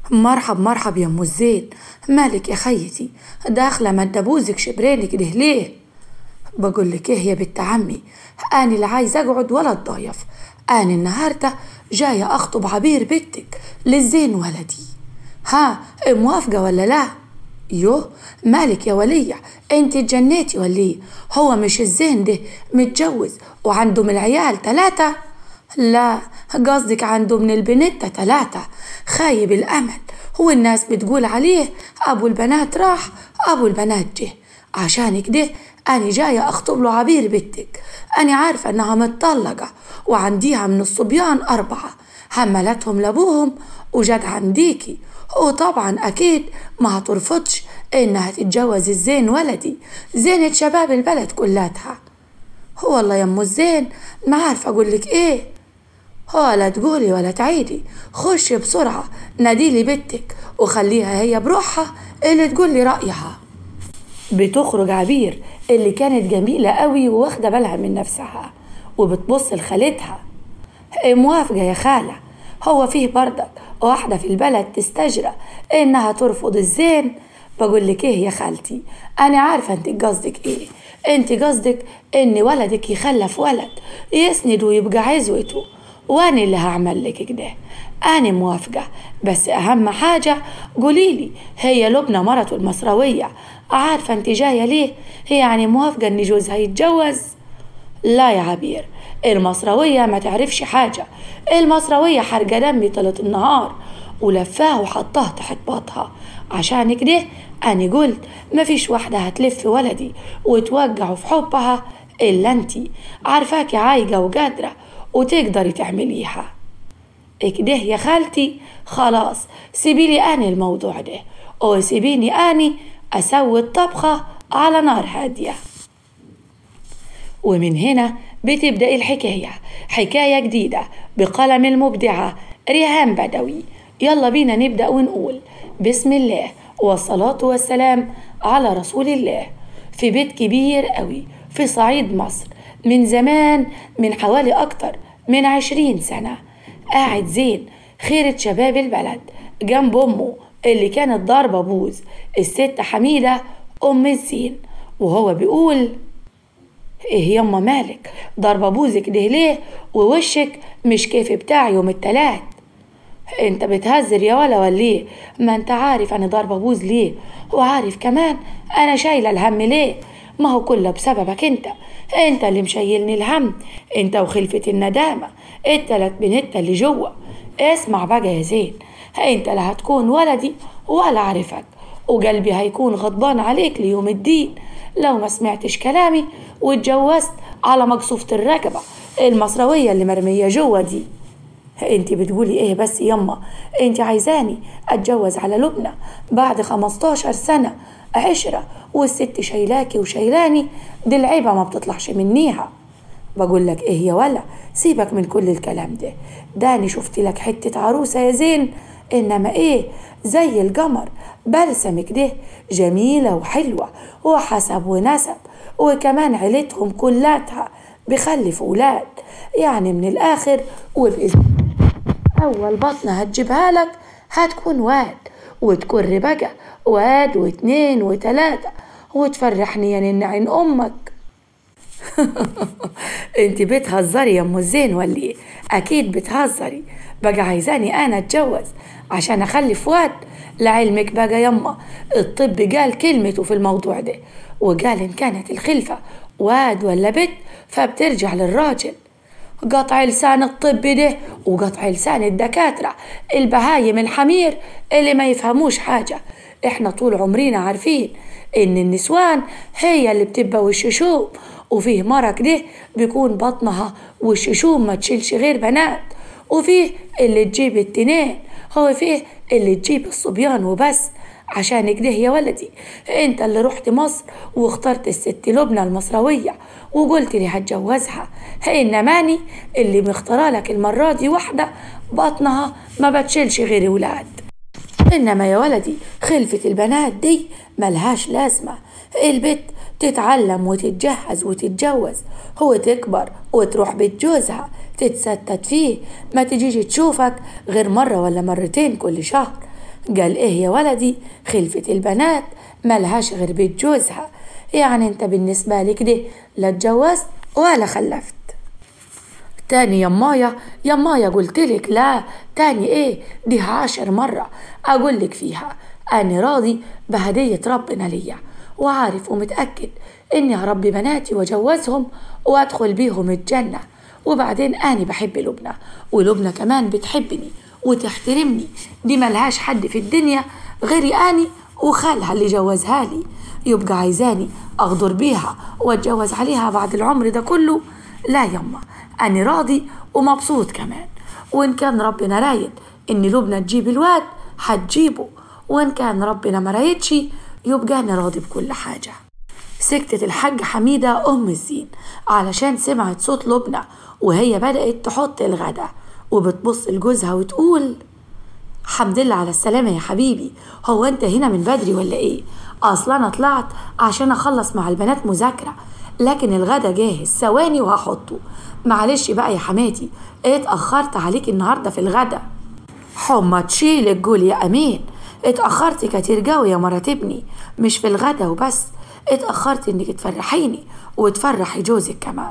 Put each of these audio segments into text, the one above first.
مرحب مرحب يا ام الزين مالك يا خيتي داخله ما تدبوزك شبرينك ده ليه بقول لك ايه يا بنت عمي انا لا عايز اقعد ولا اتضايف انا النهارده جايه اخطب عبير بنتك للزين ولدي ها موافقه ولا لا يوه مالك يا ولية انت اتجنيتي ولا ايه هو مش الزين ده متجوز وعنده من العيال تلاتة لا قصدك عنده من البنت تلاتة خايب الأمل هو الناس بتقول عليه أبو البنات راح أبو البنات جه عشان كده أنا جاية أخطب له عبير بنتك أنا عارفة إنها متطلقة وعنديها من الصبيان أربعة حملتهم لأبوهم وجت عنديكي وطبعا أكيد ما هترفضش إنها تتجوز الزين ولدي زينة شباب البلد كلاتها هو والله يا أم الزين ما عارفة أقولك إيه ولا تقولي ولا تعيدي خشي بسرعة ناديلي بنتك وخليها هي بروحها اللي تقولي رأيها بتخرج عبير اللي كانت جميلة قوي وواخدة بالها من نفسها وبتبص لخالتها موافقة يا خالة هو فيه بردك واحدة في البلد تستجرى إنها ترفض الزين بقول لك إيه يا خالتي أنا عارفة أنت قصدك إيه أنت قصدك إن ولدك يخلف ولد يسند ويبقى عزوته وأنا اللي هعمل لك كده أنا موافقة بس أهم حاجة قوليلي هي لبنى مرته المصروية عارفة أنت جاية ليه هي يعني موافقة إن جوزها يتجوز لا يا عبير المصروية ما تعرفش حاجة المصروية حرقة دمي طلت النهار ولفاه وحطاه تحت باطها عشان كده أنا قلت مفيش واحدة هتلف ولدي وتوجعه في حبها إلا انتي عارفاكي عايقة وقادرة وتقدري تعمليها كده يا خالتي خلاص سيبيلي أنا الموضوع ده وسيبيني أني أسوي الطبخة على نار هادية ومن هنا بتبدأ الحكاية حكاية جديدة بقلم المبدعة ريهام بدوي يلا بينا نبدأ ونقول بسم الله والصلاة والسلام على رسول الله في بيت كبير قوي في صعيد مصر من زمان من حوالي أكتر من عشرين سنة قاعد زين خيرة شباب البلد جنب أمه اللي كانت ضاربة بوز الست حميدة أم الزين وهو بيقول ايه يما مالك ضربة بوزك ده ليه ووشك مش كيف بتاع يوم التلات انت بتهزر يا ولا ولا ليه ما انت عارف انا ضربة بوز ليه وعارف كمان انا شايلة الهم ليه ما هو كله بسببك انت انت اللي مشيلني الهم انت وخلفة الندامة التلات بنت اللي جوه اسمع بقى يا زين انت لا هتكون ولدي ولا عارفك وقلبي هيكون غضبان عليك ليوم الدين لو ما سمعتش كلامي واتجوزت على مقصوفة الرقبة المصروية اللي مرمية جوه دي انت بتقولي ايه بس يما انت عايزاني اتجوز على لبنى بعد خمستاشر سنة عشرة والست شايلاكي وشايلاني دي العيبة ما بتطلعش منيها بقول لك ايه يا ولا سيبك من كل الكلام ده داني شفت لك حتة عروسة يا زين انما ايه زي القمر بلسم كده جميلة وحلوة وحسب ونسب وكمان عيلتهم كلاتها بخلف ولاد يعني من الآخر وبإذن أول بطنة هتجيبها لك هتكون واد وتكر بقى واد واتنين وتلاتة وتفرحني يا نن عين أمك انت بتهزري يا ام الزين ولا ايه اكيد بتهزري بقى عايزاني انا اتجوز عشان اخلف واد لعلمك بقى يما الطب قال كلمته في الموضوع ده وقال ان كانت الخلفة واد ولا بنت فبترجع للراجل قطع لسان الطب ده وقطع لسان الدكاترة البهايم الحمير اللي ما يفهموش حاجة احنا طول عمرنا عارفين ان النسوان هي اللي بتبقى والششوم وفيه مرة كده بيكون بطنها والششوم ما تشيلش غير بنات وفيه اللي تجيب التنين هو فيه اللي تجيب الصبيان وبس عشان كده يا ولدي انت اللي رحت مصر واخترت الست لبنى المصروية وقلت لي هتجوزها انماني اللي مختاره لك المرة دي واحدة بطنها ما بتشيلش غير ولاد انما يا ولدي خلفة البنات دي ملهاش لازمة البت تتعلم وتتجهز وتتجوز هو تكبر وتروح بيت جوزها تتستت فيه ما تجيش تشوفك غير مرة ولا مرتين كل شهر قال ايه يا ولدي خلفة البنات ملهاش غير بيت جوزها يعني انت بالنسبة لك ده لا اتجوزت ولا خلفت تاني يمايا يمايا قلتلك لا تاني ايه دي عشر مرة اقولك فيها انا راضي بهدية ربنا ليا وعارف ومتأكد اني هربي بناتي واجوزهم وادخل بيهم الجنة وبعدين اني بحب لبنى ولبنى كمان بتحبني وتحترمني دي ملهاش حد في الدنيا غيري اني وخالها اللي جوزها لي يبقى عايزاني اغدر بيها واتجوز عليها بعد العمر ده كله لا يما أنا راضي ومبسوط كمان وإن كان ربنا رايد إن لبنى تجيب الواد هتجيبه وإن كان ربنا ما رايدش يبقى أنا راضي بكل حاجة سكتت الحاجة حميدة أم الزين علشان سمعت صوت لبنى وهي بدأت تحط الغدا وبتبص لجوزها وتقول الحمد لله على السلامة يا حبيبي هو أنت هنا من بدري ولا إيه؟ أصلا أنا طلعت عشان أخلص مع البنات مذاكرة لكن الغدا جاهز ثواني وهحطه معلش بقى يا حماتي اتأخرت عليك النهاردة في الغدا حمى تشيلك قول يا أمين اتأخرت كتير قوي يا مرات ابني مش في الغدا وبس اتأخرت انك تفرحيني وتفرحي جوزك كمان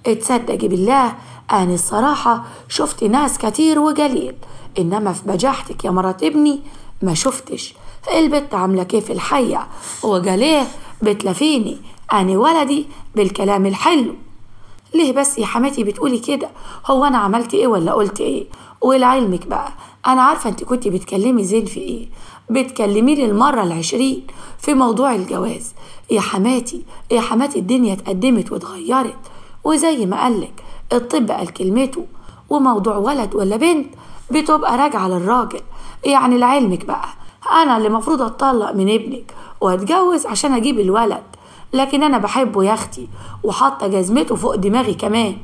تصدقي بالله أنا الصراحة شفت ناس كتير وقليل إنما في بجاحتك يا مرات ابني ما شفتش البت عاملة كيف الحية وقال ايه بتلفيني أنا ولدي بالكلام الحلو ليه بس يا حماتي بتقولي كده هو أنا عملت إيه ولا قلت إيه ولعلمك بقى أنا عارفة أنت كنت بتكلمي زين في إيه بتكلمي لي المرة العشرين في موضوع الجواز يا حماتي يا حماتي الدنيا اتقدمت واتغيرت وزي ما قالك الطب قال كلمته وموضوع ولد ولا بنت بتبقى راجعة للراجل يعني لعلمك بقى أنا اللي مفروض أتطلق من ابنك وأتجوز عشان أجيب الولد لكن أنا بحبه يا أختي وحاطة جزمته فوق دماغي كمان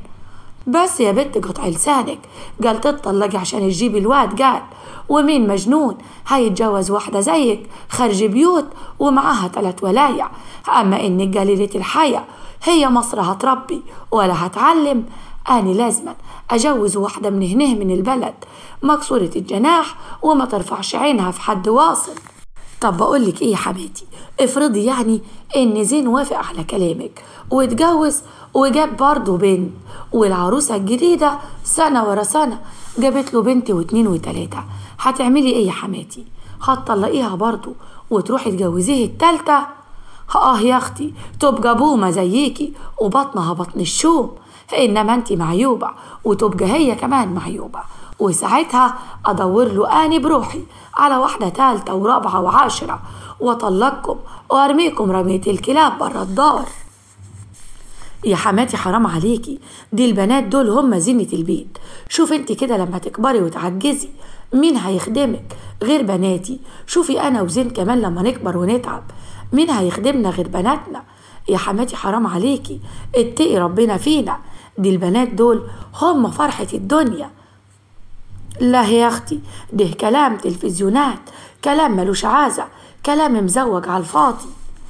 بس يا بنت قطع لسانك قال تطلقي عشان تجيبي الواد قال ومين مجنون هيتجوز واحدة زيك خارج بيوت ومعاها تلات ولايع أما إنك قليلة الحياة هي مصر هتربي ولا هتعلم أنا لازما أجوز واحدة من هنه من البلد مكسورة الجناح وما ترفعش عينها في حد واصل طب بقولك ايه يا حماتي افرضي يعني ان زين وافق على كلامك واتجوز وجاب برضه بنت والعروسة الجديدة سنة ورا سنة جابت له بنت واتنين وتلاتة هتعملي ايه يا حماتي هتطلقيها برضه وتروحي تجوزيه التالتة اه يا اختي تبقى بومة زيكي وبطنها بطن الشوم انما انت معيوبة وتبقى هي كمان معيوبة وساعتها ادور له اني بروحي على واحدة تالتة ورابعة وعاشرة واطلقكم وارميكم رمية الكلاب برا الدار يا حماتي حرام عليكي دي البنات دول هم زينة البيت شوف انت كده لما تكبري وتعجزي مين هيخدمك غير بناتي شوفي انا وزين كمان لما نكبر ونتعب مين هيخدمنا غير بناتنا يا حماتي حرام عليكي اتقي ربنا فينا دي البنات دول هم فرحة الدنيا لا يا اختي ده كلام تلفزيونات كلام ملوش عازة كلام مزوج على الفاضي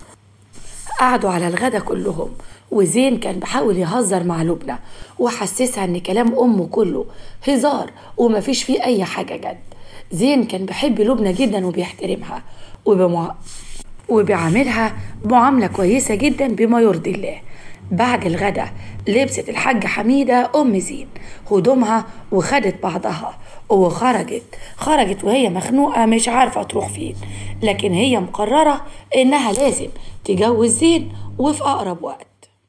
قعدوا على الغدا كلهم وزين كان بحاول يهزر مع لبنى وحسسها ان كلام امه كله هزار ومفيش فيه اي حاجة جد زين كان بيحب لبنى جدا وبيحترمها وبمع... وبيعاملها معاملة كويسة جدا بما يرضي الله بعد الغدا لبست الحاجة حميدة أم زين هدومها وخدت بعضها وخرجت خرجت وهي مخنوقة مش عارفة تروح فين لكن هي مقررة إنها لازم تجوز زين وفي أقرب وقت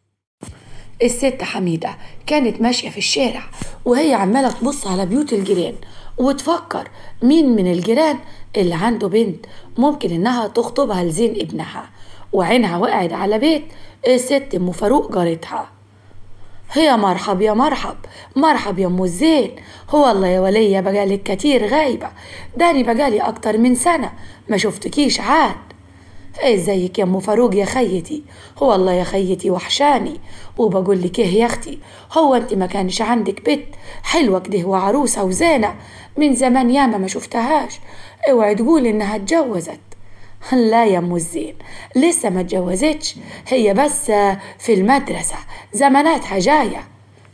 الست حميدة كانت ماشية في الشارع وهي عمالة تبص على بيوت الجيران وتفكر مين من الجيران اللي عنده بنت ممكن إنها تخطبها لزين ابنها وعينها وقعت على بيت الست ام فاروق جارتها هي مرحب يا مرحب مرحب يا ام الزين هو الله يا ولية بقالك كتير غايبة داني بقالي أكتر من سنة ما شفتكيش عاد ازيك يا ام فاروق يا خيتي هو الله يا خيتي وحشاني وبقول لك ايه يا اختي هو انت ما كانش عندك بنت حلوه كده وعروسه وزينه من زمان ياما ما شفتهاش اوعي تقولي انها اتجوزت لا يا ام الزين لسه ما اتجوزتش هي بس في المدرسة زماناتها جاية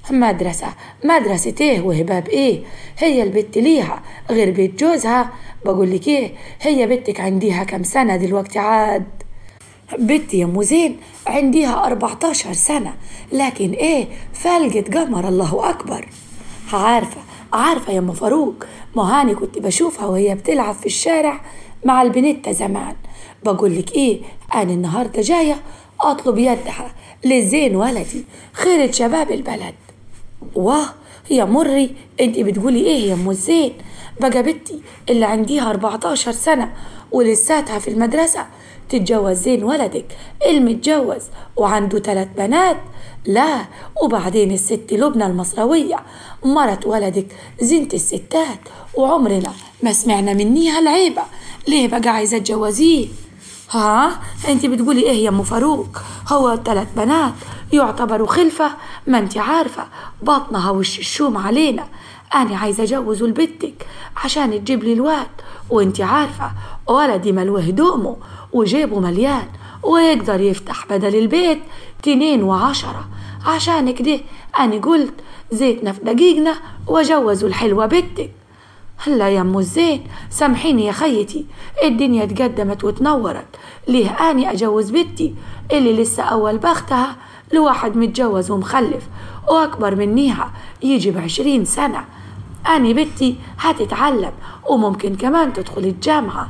مدرسة مدرسة ايه وهباب ايه هي البت ليها غير بيت جوزها بقول لك ايه هي بنتك عنديها كم سنة دلوقتي عاد بنتي يا ام زين عنديها 14 سنة لكن ايه فلقت قمر الله اكبر عارفة عارفة يا ام فاروق ما هاني كنت بشوفها وهي بتلعب في الشارع مع البنتة زمان بقول لك ايه انا النهارده جايه اطلب يدها لزين ولدي خيرة شباب البلد واه يا مري انت بتقولي ايه يا ام الزين بقى بنتي اللي عنديها 14 سنة ولساتها في المدرسة تتجوز زين ولدك المتجوز وعنده ثلاث بنات لا وبعدين الست لبنى المصروية مرت ولدك زينة الستات وعمرنا ما سمعنا منيها العيبة ليه بقى عايزة تجوزيه ها انت بتقولي ايه يا ام فاروق هو الثلاث بنات يعتبروا خلفة ما انت عارفة بطنها وش الشوم علينا انا عايزة اجوزه لبنتك عشان تجيب لي الواد وانت عارفة ولدي ملوه هدومه وجيبه مليان ويقدر يفتح بدل البيت تنين وعشرة عشان كده أنا قلت زيتنا في دقيقنا وجوزوا الحلوة بنتك هلا يا ام الزين سامحيني يا خيتي الدنيا اتقدمت وتنورت ليه اني اجوز بنتي اللي لسه اول بختها لواحد متجوز ومخلف واكبر منيها يجي بعشرين سنة اني بنتي هتتعلم وممكن كمان تدخل الجامعة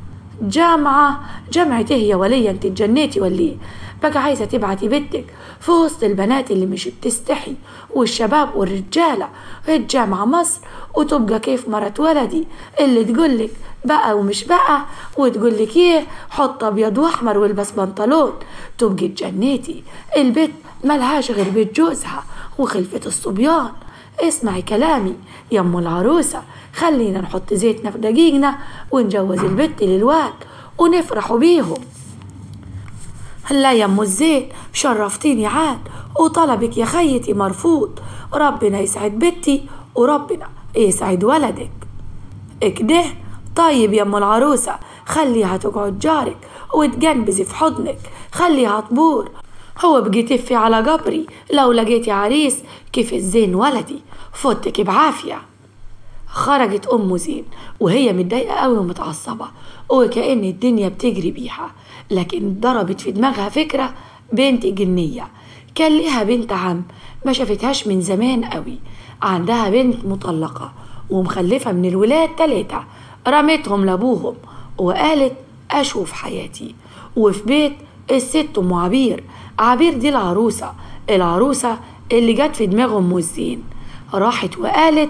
جامعة جامعة ايه يا ولية انت اتجنيتي ولا ايه بقى عايزة تبعتي بنتك في وسط البنات اللي مش بتستحي والشباب والرجالة الجامعة مصر وتبقى كيف مرت ولدي اللي تقولك بقى ومش بقى وتقولك ايه حط ابيض واحمر والبس بنطلون تبقي اتجنيتي البت ملهاش غير بيت جوزها وخلفة الصبيان اسمعي كلامي يا ام العروسة خلينا نحط زيتنا في دقيقنا ونجوز البت للواد ونفرحوا بيهم لا يا ام الزين شرفتيني عاد وطلبك يا خيتي مرفوض ربنا يسعد بنتي وربنا يسعد ولدك اكده طيب يا ام العروسة خليها تقعد جارك وتجنبزي في حضنك خليها تبور هو بقي تفي على قبري لو لقيتي عريس كيف الزين ولدي فوتك بعافية خرجت أم زين وهي متضايقة أوي ومتعصبة وكأن الدنيا بتجري بيها لكن ضربت في دماغها فكرة بنت جنية كان ليها بنت عم ما شافتهاش من زمان قوي عندها بنت مطلقة ومخلفة من الولاد تلاتة رمتهم لأبوهم وقالت أشوف حياتي وفي بيت الست أم عبير عبير دي العروسة العروسة اللي جت في دماغ أم الزين راحت وقالت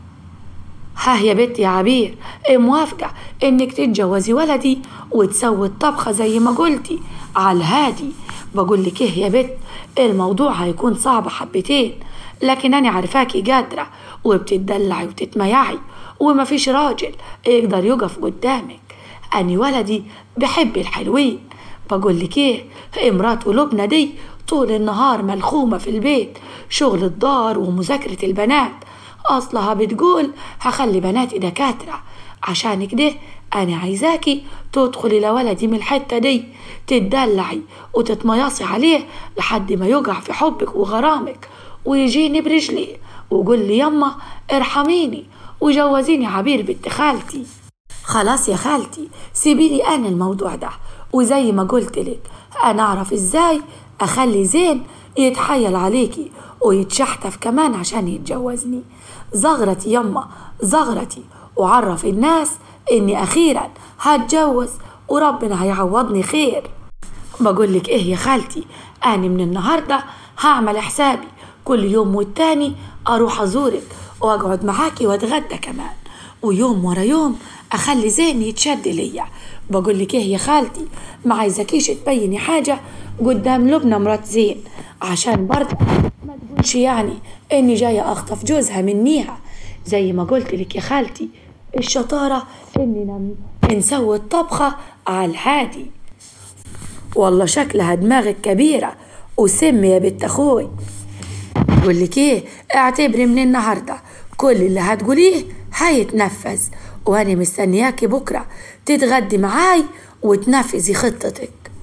ها يا بنت يا عبير موافقة انك تتجوزي ولدي وتسوي الطبخة زي ما قلتي على الهادي بقول لك ايه يا بنت الموضوع هيكون صعب حبتين لكن انا عارفاكي قادرة وبتدلعي وتتميعي ومفيش راجل يقدر يقف قدامك اني ولدي بحب الحلوين بقول لك ايه امرات لبنى دي طول النهار ملخومة في البيت شغل الدار ومذاكرة البنات أصلها بتقول هخلي بناتي دكاترة عشان كده أنا عايزاكي تدخلي لولدي من الحتة دي تتدلعي وتتميصي عليه لحد ما يقع في حبك وغرامك ويجيني برجلي ويقول لي يما ارحميني وجوزيني عبير بنت خالتي خلاص يا خالتي سيبيلي أنا الموضوع ده وزي ما قلت لك أنا أعرف إزاي أخلي زين يتحايل عليكي ويتشحتف كمان عشان يتجوزني زغرتي يما زغرتي وعرف الناس إني أخيرا هتجوز وربنا هيعوضني خير بقولك إيه يا خالتي أنا من النهاردة هعمل حسابي كل يوم والتاني أروح أزورك وأقعد معاكي وأتغدى كمان ويوم ورا يوم أخلي زين يتشد ليا بقولك إيه يا خالتي ما عايزكيش تبيني حاجة قدام لبنى مرات زين عشان برضه ما تقولش يعني إني جاية أخطف جوزها منيها زي ما قلت لك يا خالتي الشطارة إننا نسوي الطبخة على الهادي والله شكلها دماغك كبيرة وسم يا بنت أخوي بقول لك إيه اعتبري من النهاردة كل اللي هتقوليه هيتنفذ وأنا مستنياكي بكرة تتغدي معاي وتنفذي خطتك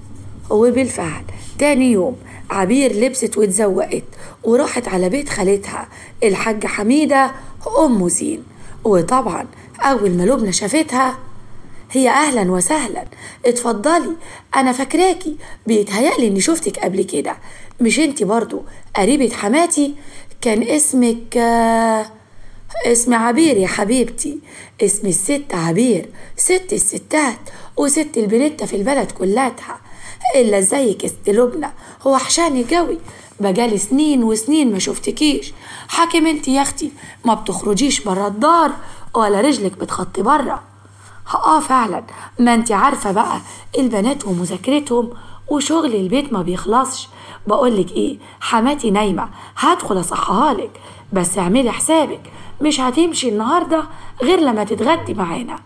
وبالفعل تاني يوم عبير لبست واتزوقت وراحت على بيت خالتها الحاجة حميدة أم زين وطبعا أول ما لبنى شافتها هي أهلا وسهلا اتفضلي أنا فاكراكي بيتهيألي إني شفتك قبل كده مش انتي برضو قريبة حماتي كان اسمك آه اسم عبير يا حبيبتي اسم الست عبير ست الستات وست البنتة في البلد كلاتها إلا زيك يا ست لبنى وحشاني جوي بقالي سنين وسنين ما شفتكيش حاكم انت يا اختي ما بتخرجيش برا الدار ولا رجلك بتخطي برا اه فعلا ما انت عارفة بقى البنات ومذاكرتهم وشغل البيت ما بيخلصش بقولك ايه حماتي نايمة هدخل اصحها لك بس اعملي حسابك مش هتمشي النهاردة غير لما تتغدي معانا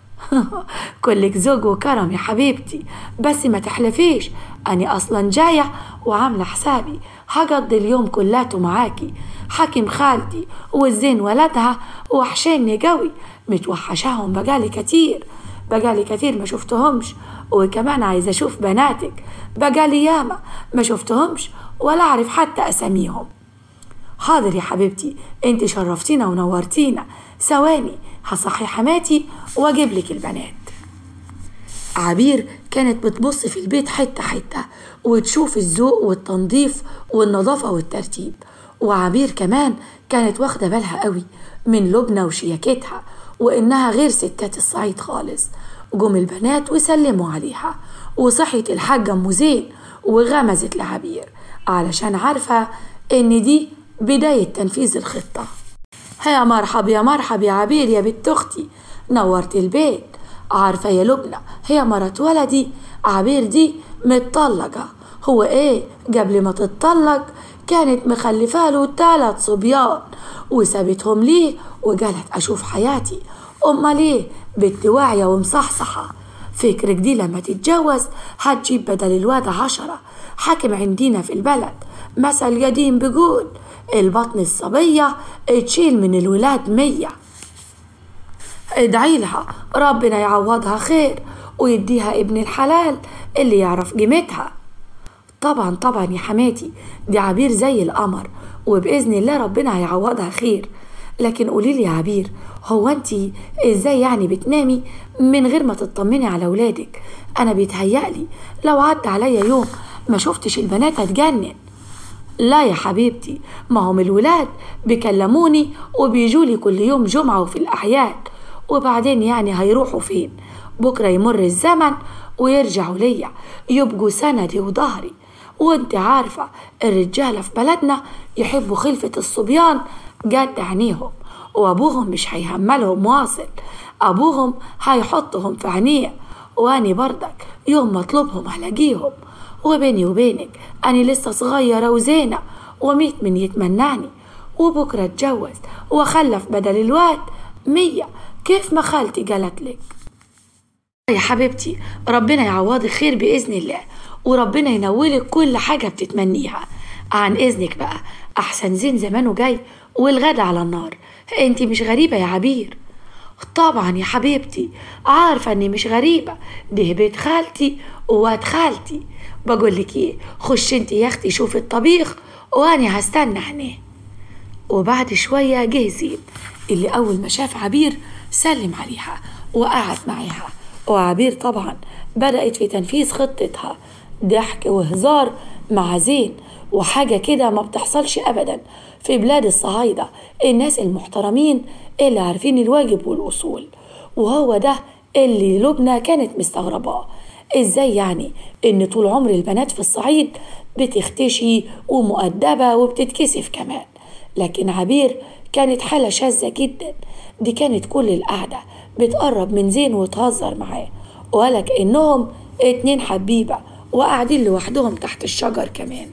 كلك زوج وكرم يا حبيبتي بس ما تحلفيش أني أصلا جاية وعاملة حسابي هقضي اليوم كلاته معاكي حاكم خالتي والزين ولدها وحشاني قوي متوحشاهم بقالي كتير بقالي كتير ما شفتهمش وكمان عايزة أشوف بناتك بقالي ياما ما شفتهمش ولا أعرف حتى أساميهم حاضر يا حبيبتي انت شرفتينا ونورتينا ثواني هصحي حماتي واجيب لك البنات عبير كانت بتبص في البيت حتة حتة وتشوف الذوق والتنظيف والنظافة والترتيب وعبير كمان كانت واخدة بالها قوي من لبنى وشياكتها وإنها غير ستات الصعيد خالص جم البنات وسلموا عليها وصحيت الحاجة أم زين وغمزت لعبير علشان عارفة إن دي بداية تنفيذ الخطة يا مرحب يا مرحب يا عبير يا بنت أختي نورت البيت عارفة يا لبنى هي مرات ولدي عبير دي متطلقة هو ايه قبل ما تتطلق كانت مخلفة له تلات صبيان وسابتهم ليه وقالت أشوف حياتي أمال ليه بنت واعية ومصحصحة فكرك دي لما تتجوز هتجيب بدل الواد عشرة حاكم عندنا في البلد مثل قديم بيقول البطن الصبية تشيل من الولاد مية ادعي لها ربنا يعوضها خير ويديها ابن الحلال اللي يعرف قيمتها طبعا طبعا يا حماتي دي عبير زي القمر وبإذن الله ربنا هيعوضها خير لكن قولي لي يا عبير هو انت ازاي يعني بتنامي من غير ما تطمني على ولادك انا بيتهيألي لو عدى عليا يوم ما شفتش البنات هتجنن لا يا حبيبتي ما هم الولاد بيكلموني وبيجولي كل يوم جمعة وفي الأعياد وبعدين يعني هيروحوا فين بكرة يمر الزمن ويرجعوا ليا يبقوا سندي وظهري وانت عارفة الرجالة في بلدنا يحبوا خلفة الصبيان جد عينيهم وابوهم مش هيهملهم واصل ابوهم هيحطهم في عينيه واني بردك يوم ما اطلبهم هلاقيهم وبيني وبينك أنا لسه صغيرة وزينة وميت من يتمناني وبكرة اتجوز وأخلف بدل الواد مية كيف ما خالتي قالت لك يا حبيبتي ربنا يعوضك خير بإذن الله وربنا ينولك كل حاجة بتتمنيها عن إذنك بقى أحسن زين زمانه جاي والغدا على النار انتي مش غريبة يا عبير طبعا يا حبيبتي عارفة اني مش غريبة ده بيت خالتي وواد خالتي بقول لك ايه خش انت يا اختي شوفي الطبيخ وانا هستنى هنا وبعد شوية جه زين اللي أول ما شاف عبير سلم عليها وقعد معاها وعبير طبعا بدأت في تنفيذ خطتها ضحك وهزار مع زين وحاجة كده ما بتحصلش أبدا في بلاد الصعايدة الناس المحترمين اللي عارفين الواجب والأصول وهو ده اللي لبنى كانت مستغرباه ازاي يعني ان طول عمر البنات في الصعيد بتختشي ومؤدبة وبتتكسف كمان لكن عبير كانت حالة شاذة جدا دي كانت كل القعدة بتقرب من زين وتهزر معاه ولا كأنهم اتنين حبيبة وقاعدين لوحدهم تحت الشجر كمان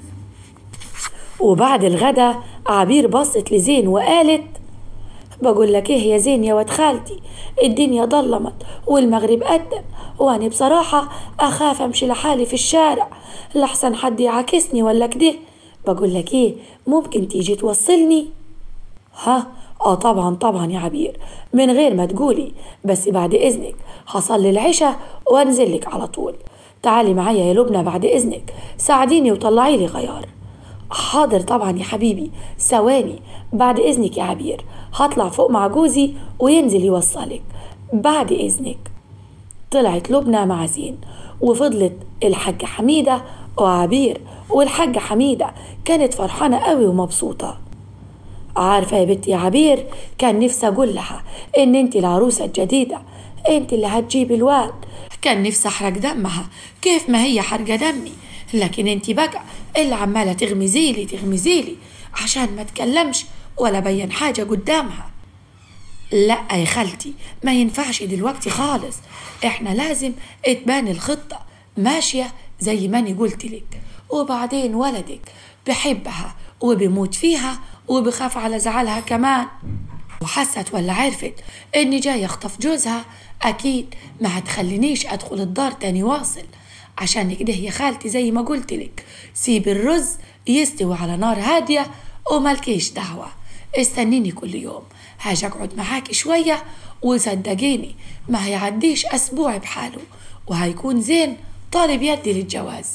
وبعد الغدا عبير بصت لزين وقالت بقول لك ايه يا زين يا واد خالتي الدنيا ضلمت والمغرب قدم وانا بصراحة اخاف امشي لحالي في الشارع لحسن حد يعاكسني ولا كده بقول لك ايه ممكن تيجي توصلني ها اه طبعا طبعا يا عبير من غير ما تقولي بس بعد اذنك هصلي العشاء وانزل لك على طول تعالي معايا يا لبنى بعد إذنك ساعديني وطلعي لي غيار حاضر طبعا يا حبيبي ثواني بعد إذنك يا عبير هطلع فوق مع جوزي وينزل يوصلك بعد إذنك طلعت لبنى مع زين وفضلت الحاجة حميدة وعبير والحاجة حميدة كانت فرحانة قوي ومبسوطة عارفة يا بنتي يا عبير كان نفسي أقول لها إن أنت العروسة الجديدة أنت اللي هتجيبي الواد كان نفسي أحرق دمها كيف ما هي حرقة دمي لكن أنت بقى اللي عمالة تغمزيلي تغمزيلي عشان ما تكلمش ولا بين حاجة قدامها لا يا خالتي ما ينفعش دلوقتي خالص احنا لازم تبان الخطة ماشية زي ما انا قلت لك وبعدين ولدك بحبها وبيموت فيها وبخاف على زعلها كمان وحست ولا عرفت اني جاي اخطف جوزها اكيد ما هتخلينيش ادخل الدار تاني واصل عشان كده يا خالتي زي ما قلت لك سيب الرز يستوي على نار هادية وملكيش دعوة استنيني كل يوم هاجي اقعد معاكي شوية وصدقيني ما هيعديش اسبوع بحاله وهيكون زين طالب يدي للجواز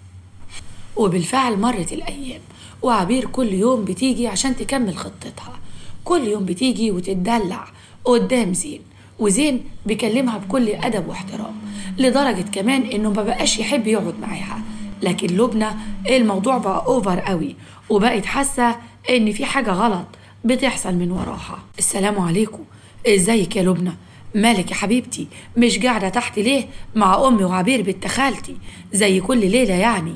وبالفعل مرت الأيام وعبير كل يوم بتيجي عشان تكمل خطتها كل يوم بتيجي وتتدلع قدام زين وزين بيكلمها بكل أدب واحترام لدرجة كمان إنه ما بقاش يحب يقعد معاها لكن لبنى الموضوع بقى أوفر قوي وبقت حاسة إن في حاجة غلط بتحصل من وراها السلام عليكم ازيك يا لبنى مالك يا حبيبتي مش قاعدة تحت ليه مع أمي وعبير بنت خالتي زي كل ليلة يعني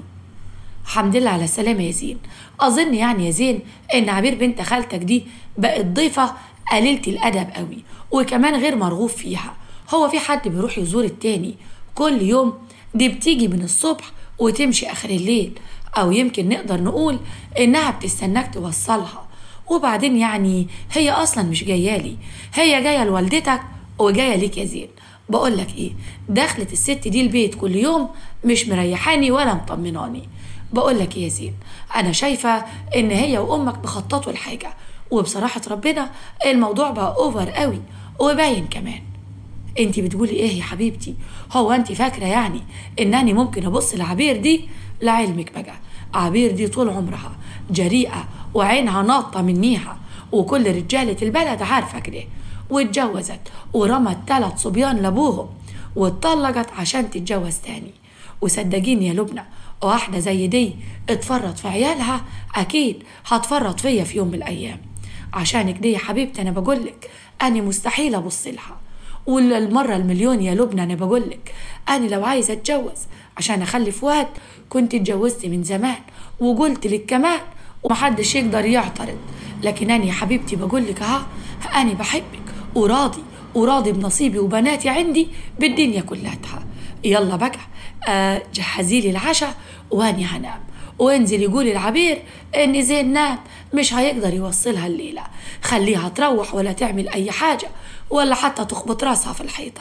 الحمد لله على السلامة يا زين أظن يعني يا زين إن عبير بنت خالتك دي بقت ضيفة قليلة الأدب قوي وكمان غير مرغوب فيها هو في حد بيروح يزور التاني كل يوم دي بتيجي من الصبح وتمشي آخر الليل أو يمكن نقدر نقول إنها بتستناك توصلها وبعدين يعني هي أصلا مش جاية لي هي جاية لوالدتك وجاية ليك يا زين بقول لك ايه دخلت الست دي البيت كل يوم مش مريحاني ولا مطمناني بقول لك يا زين انا شايفه ان هي وامك بخططوا الحاجه وبصراحه ربنا الموضوع بقى اوفر قوي وباين كمان انت بتقولي ايه يا حبيبتي هو انت فاكره يعني انني ممكن ابص لعبير دي لعلمك بقى عبير دي طول عمرها جريئه وعينها ناطه منيها وكل رجاله البلد عارفه كده واتجوزت ورمت تلات صبيان لابوهم واتطلقت عشان تتجوز تاني وصدقيني يا لبنى واحدة زي دي اتفرط في عيالها أكيد هتفرط فيا في يوم من الأيام عشانك دي يا حبيبتي أنا بقولك أنا مستحيل أبص لها والمرة المليون يا لبنى أنا بقولك أنا لو عايزة أتجوز عشان أخلف واد كنت اتجوزت من زمان وقلت لك كمان ومحدش يقدر يعترض لكن أنا يا حبيبتي بقولك أها أنا بحبك وراضي وراضي بنصيبي وبناتي عندي بالدنيا كلها يلا بقى آه جهزي لي العشاء واني هنام وانزل يقول العبير ان زين نام مش هيقدر يوصلها الليله خليها تروح ولا تعمل اي حاجه ولا حتى تخبط راسها في الحيطه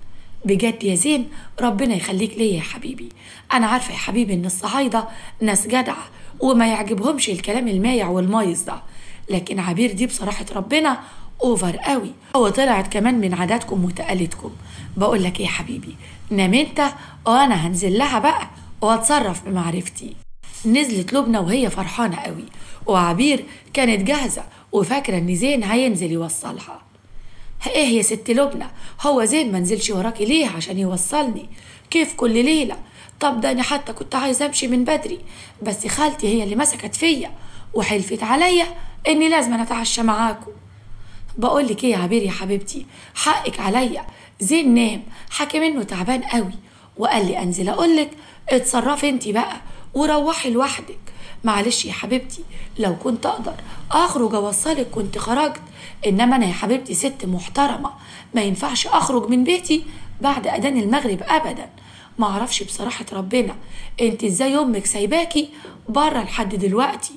بجد يا زين ربنا يخليك ليا يا حبيبي انا عارفه يا حبيبي ان الصعايده ناس جدعه وما يعجبهمش الكلام المايع والمايز ده لكن عبير دي بصراحه ربنا اوفر قوي وطلعت كمان من عاداتكم وتقاليدكم بقول لك ايه يا حبيبي نام انت وانا هنزل لها بقى واتصرف بمعرفتي نزلت لبنى وهي فرحانة قوي وعبير كانت جاهزة وفاكرة ان زين هينزل يوصلها ايه يا ست لبنى هو زين ما نزلش وراكي ليه عشان يوصلني كيف كل ليلة طب ده انا حتى كنت عايزة امشي من بدري بس خالتي هي اللي مسكت فيا وحلفت عليا اني لازم اتعشى معاكم بقول لك ايه يا عبير يا حبيبتي حقك عليا زين نام حكى منه تعبان قوي وقال لي انزل اقول لك اتصرفي انت بقى وروحي لوحدك معلش يا حبيبتي لو كنت اقدر اخرج اوصلك كنت خرجت انما انا يا حبيبتي ست محترمه ما ينفعش اخرج من بيتي بعد اذان المغرب ابدا ما اعرفش بصراحه ربنا انت ازاي امك سايباكي بره لحد دلوقتي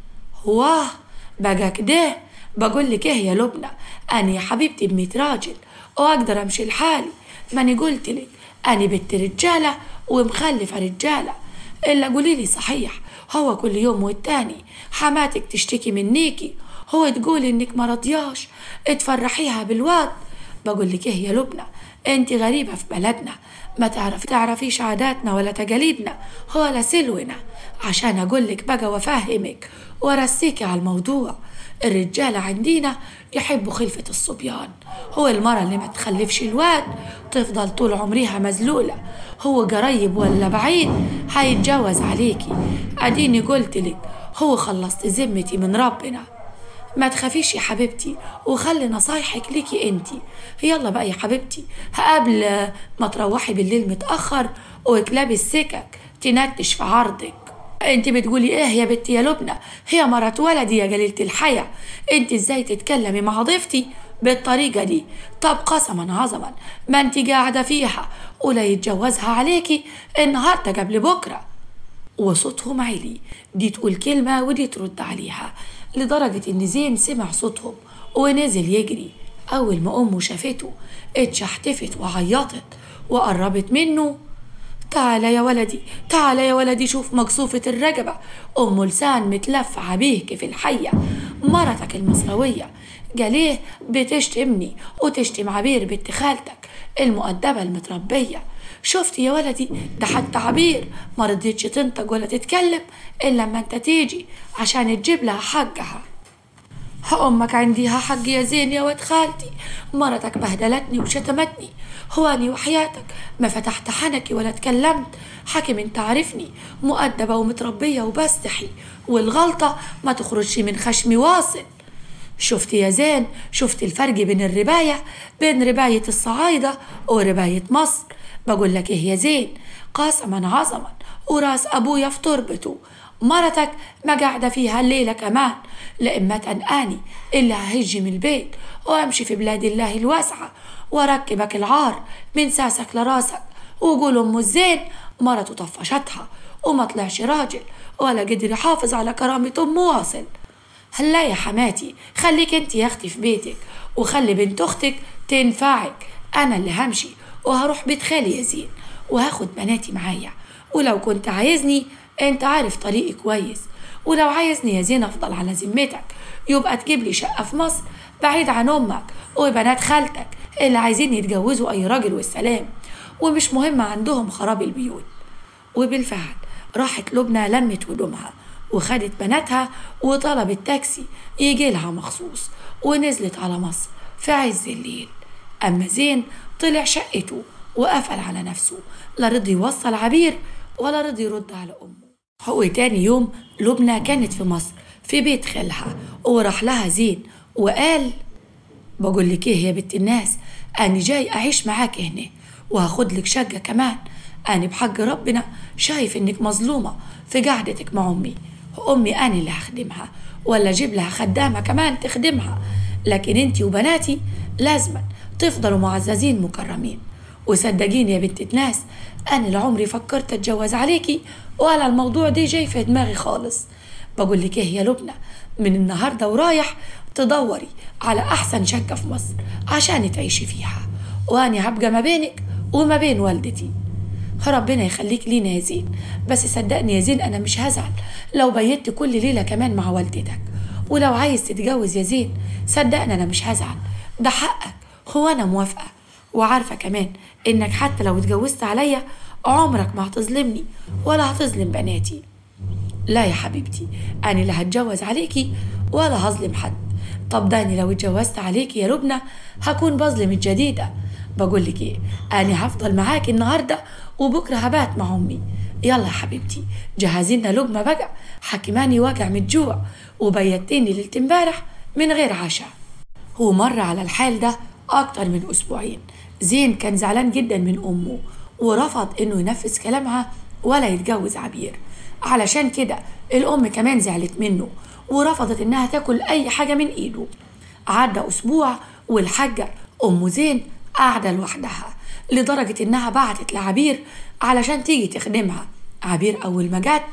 واه بقى كده بقول لك ايه يا لبنى انا يا حبيبتي بميت راجل واقدر امشي لحالي ماني قلت لك انا بنت رجاله ومخلفه رجاله الا قولي لي صحيح هو كل يوم والتاني حماتك تشتكي منيكي هو تقول انك ما رضياش تفرحيها بالواد بقول لك ايه يا لبنى انت غريبة في بلدنا ما تعرف تعرفيش عاداتنا ولا تقاليدنا ولا سلونا عشان أقولك بقى وأفهمك وأرسيكي على الموضوع الرجالة عندنا يحبوا خلفة الصبيان هو المرة اللي ما تخلفش الواد تفضل طول عمرها مذلولة هو قريب ولا بعيد هيتجوز عليكي أديني قلتلك هو خلصت ذمتي من ربنا ما تخافيش يا حبيبتي وخلي نصايحك ليكي انتي يلا بقى يا حبيبتي قبل ما تروحي بالليل متأخر وكلابي السكك تنتش في عرضك انت بتقولي ايه يا بنتي يا لبنى هي مرات ولدي يا جليلة الحياة انت ازاي تتكلمي مع ضيفتي بالطريقة دي طب قسما عظما ما انت قاعدة فيها ولا يتجوزها عليكي النهاردة قبل بكرة وصوتهم عالي دي تقول كلمة ودي ترد عليها لدرجة إن زين سمع صوتهم ونزل يجري أول ما أمه شافته اتشحتفت وعيطت وقربت منه تعالى يا ولدي تعالى يا ولدي شوف مقصوفة الرقبة أم لسان متلفعة بيك في الحية مرتك المصروية جاليه بتشتمني وتشتم عبير بنت خالتك المؤدبة المتربية شفتي يا ولدي ده حتى عبير ما رضيتش تنطق ولا تتكلم إلا لما أنت تيجي عشان تجيب لها حقها أمك عنديها حق يا زين يا ولد خالتي مرتك بهدلتني وشتمتني هواني وحياتك ما فتحت حنكي ولا تكلمت حكم انت عارفني مؤدبة ومتربية وبستحي والغلطة ما تخرجش من خشمي واصل شفت يا زين شفت الفرق بين الرباية بين رباية الصعايدة ورباية مصر بقول لك ايه يا زين قسما عظما وراس ابويا في تربته مرتك ما قاعدة فيها الليلة كمان لإما تنقاني إلا ههج من البيت وأمشي في بلاد الله الواسعة وأركبك العار من ساسك لراسك وقول أم الزين مرته طفشتها وما طلعش راجل ولا قدر يحافظ على كرامة أم واصل هلا يا حماتي خليك انت يا اختي في بيتك وخلي بنت اختك تنفعك انا اللي همشي وهروح بيت خالي يا زين وهاخد بناتي معايا ولو كنت عايزني انت عارف طريقي كويس ولو عايزني يا زين افضل على ذمتك يبقى تجيب لي شقه في مصر بعيد عن امك وبنات خالتك اللي عايزين يتجوزوا اي راجل والسلام ومش مهم عندهم خراب البيوت وبالفعل راحت لبنى لمت هدومها وخدت بناتها وطلبت تاكسي يجي لها مخصوص ونزلت على مصر في عز الليل أما زين طلع شقته وقفل على نفسه لا رضي يوصل عبير ولا رضي يرد على أمه هو تاني يوم لبنى كانت في مصر في بيت خالها وراح لها زين وقال بقول لك ايه يا بنت الناس انا جاي اعيش معاك هنا وهاخد لك شقه كمان انا بحق ربنا شايف انك مظلومه في قعدتك مع امي امي انا اللي هخدمها ولا اجيب لها خدامه كمان تخدمها لكن انتي وبناتي لازما تفضلوا معززين مكرمين وصدقيني يا بنت ناس انا لعمري فكرت اتجوز عليكي ولا الموضوع ده جاي في دماغي خالص بقول لك ايه يا لبنى من النهارده ورايح تدوري على احسن شقه في مصر عشان تعيشي فيها وانا هبقى ما بينك وما بين والدتي ربنا يخليك لينا يا زين بس صدقني يا زين انا مش هزعل لو بيت كل ليله كمان مع والدتك ولو عايز تتجوز يا زين صدقني انا مش هزعل ده حقك هو انا موافقه وعارفه كمان انك حتى لو اتجوزت عليا عمرك ما هتظلمني ولا هتظلم بناتي لا يا حبيبتي انا لا هتجوز عليكي ولا هظلم حد طب داني لو اتجوزت عليكي يا لبنى هكون بظلم الجديدة بقول لك ايه انا هفضل معاكي النهارده وبكره هبات مع امي يلا يا حبيبتي جهزي لنا لقمه بقى حكماني واجع من الجوع وبيتيني ليله امبارح من غير عشاء هو مر على الحال ده اكتر من اسبوعين زين كان زعلان جدا من امه ورفض انه ينفذ كلامها ولا يتجوز عبير علشان كده الام كمان زعلت منه ورفضت انها تاكل اي حاجه من ايده عدى اسبوع والحاجه ام زين قاعده لوحدها لدرجه انها بعتت لعبير علشان تيجي تخدمها عبير اول ما جت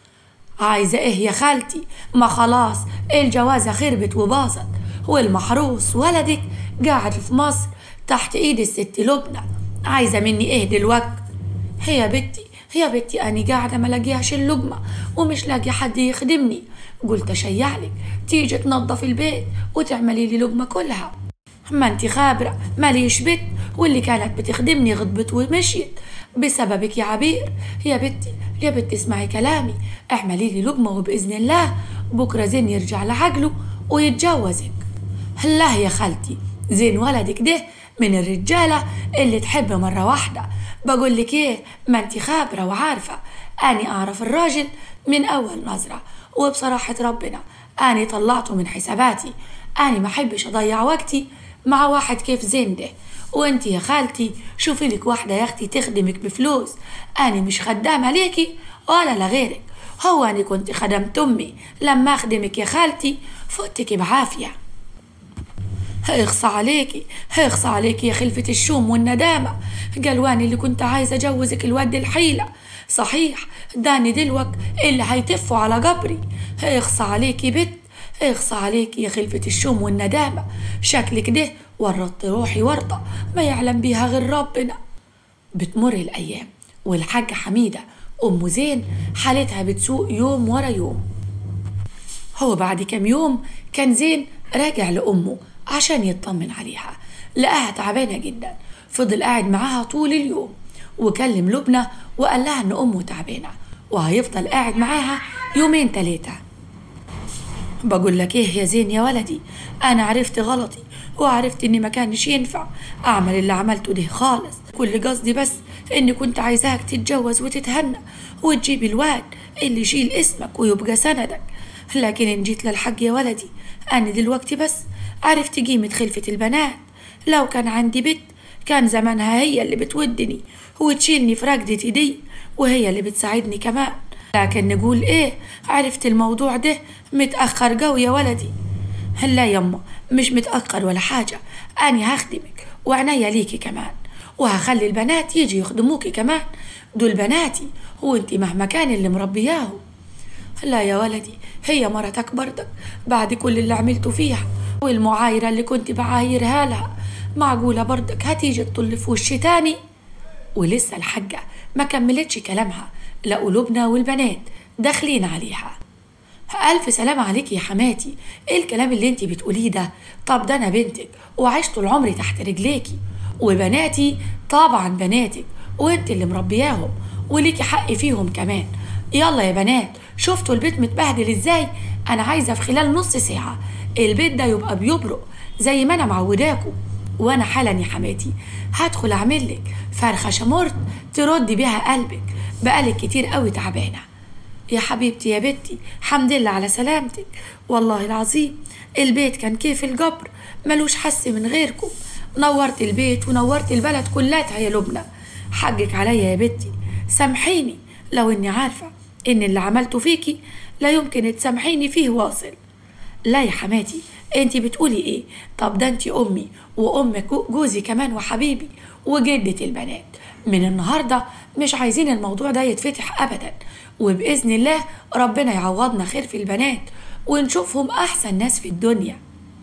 عايزه ايه يا خالتي ما خلاص الجوازه خربت وباظت والمحروس ولدك قاعد في مصر تحت ايد الست لبنى عايزه مني ايه دلوقتي هي بنتي هي بنتي أنا قاعدة ما لاقيهاش اللقمة ومش لاقي حد يخدمني قلت أشيعلك تيجي تنظف البيت وتعملي لي لقمة كلها ما انت خابرة ماليش بيت واللي كانت بتخدمني غضبت ومشيت بسببك يا عبير يا بنتي يا بنتي اسمعي كلامي اعملي لي لقمة وبإذن الله بكرة زين يرجع لعقله ويتجوزك الله يا خالتي زين ولدك ده من الرجالة اللي تحب مرة واحدة بقول لك ايه ما انت خابرة وعارفة اني اعرف الراجل من اول نظرة وبصراحة ربنا اني طلعته من حساباتي اني ما احبش اضيع وقتي مع واحد كيف زين ده وانت يا خالتي شوفي لك واحدة يا اختي تخدمك بفلوس اني مش خدامة ليكي ولا لغيرك هو اني كنت خدمت امي لما اخدمك يا خالتي فوتك بعافية هيخصى عليكي هيخصى عليكي يا خلفة الشوم والندامة قالواني اللي كنت عايزة أجوزك الواد الحيلة صحيح داني دلوك اللي هيتفوا على قبري هيخصى عليكي بت هيخصى عليكي يا خلفة الشوم والندامة شكلك ده ورطت روحي ورطة ما يعلم بيها غير ربنا بتمر الأيام والحاجة حميدة أم زين حالتها بتسوء يوم ورا يوم هو بعد كام يوم كان زين راجع لأمه عشان يطمن عليها لقاها تعبانة جدا فضل قاعد معاها طول اليوم وكلم لبنى وقال لها إن أمه تعبانة وهيفضل قاعد معاها يومين تلاتة بقول لك ايه يا زين يا ولدي انا عرفت غلطي وعرفت اني ما كانش ينفع اعمل اللي عملته ده خالص كل قصدي بس اني كنت عايزاك تتجوز وتتهنى وتجيب الواد اللي يشيل اسمك ويبقى سندك لكن ان جيت للحق يا ولدي انا دلوقتي بس عرفت قيمة خلفة البنات لو كان عندي بنت كان زمانها هي اللي بتودني وتشيلني في رقدة ايدي وهي اللي بتساعدني كمان لكن نقول ايه عرفت الموضوع ده متأخر قوي يا ولدي لا يما مش متأخر ولا حاجة أنا هخدمك وعناية ليكي كمان وهخلي البنات يجي يخدموكي كمان دول بناتي وانت مهما كان اللي مربياهم لا يا ولدي هي مرتك برضك بعد كل اللي عملته فيها والمعايرة اللي كنت بعايرها لها معقولة برضك هتيجي تطل في وشي تاني ولسه الحاجة ما كملتش كلامها لقوا لبنى والبنات داخلين عليها ألف سلام عليك يا حماتي إيه الكلام اللي انتي بتقوليه ده طب ده أنا بنتك وعشت طول عمري تحت رجليكي وبناتي طبعا بناتك وانت اللي مربياهم وليكي حق فيهم كمان يلا يا بنات شفتوا البيت متبهدل ازاي انا عايزه في خلال نص ساعه البيت ده يبقى بيبرق زي ما انا معوداكم وانا حالا يا حماتي هدخل اعمل لك فرخه شمرت تردي بيها قلبك بقالك كتير قوي تعبانه يا حبيبتي يا بنتي حمد لله على سلامتك والله العظيم البيت كان كيف الجبر ملوش حس من غيركم نورت البيت ونورت البلد كلها يا لبنى حقك عليا يا بنتي سامحيني لو اني عارفه ان اللي عملته فيكي لا يمكن تسامحيني فيه واصل لا يا حماتي انت بتقولي ايه طب ده انت امي وامك جوزي كمان وحبيبي وجدة البنات من النهاردة مش عايزين الموضوع ده يتفتح ابدا وباذن الله ربنا يعوضنا خير في البنات ونشوفهم احسن ناس في الدنيا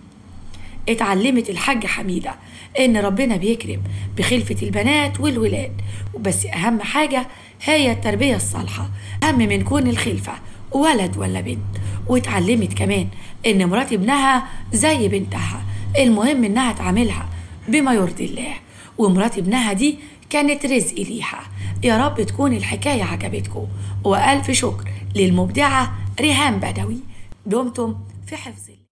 اتعلمت الحاجة حميدة إن ربنا بيكرم بخلفة البنات والولاد بس أهم حاجة هي التربية الصالحة أهم من كون الخلفة ولد ولا بنت واتعلمت كمان إن مرات ابنها زي بنتها المهم إنها تعاملها بما يرضي الله ومرات ابنها دي كانت رزق ليها يا رب تكون الحكاية عجبتكم وألف شكر للمبدعة ريهام بدوي دمتم في حفظ الله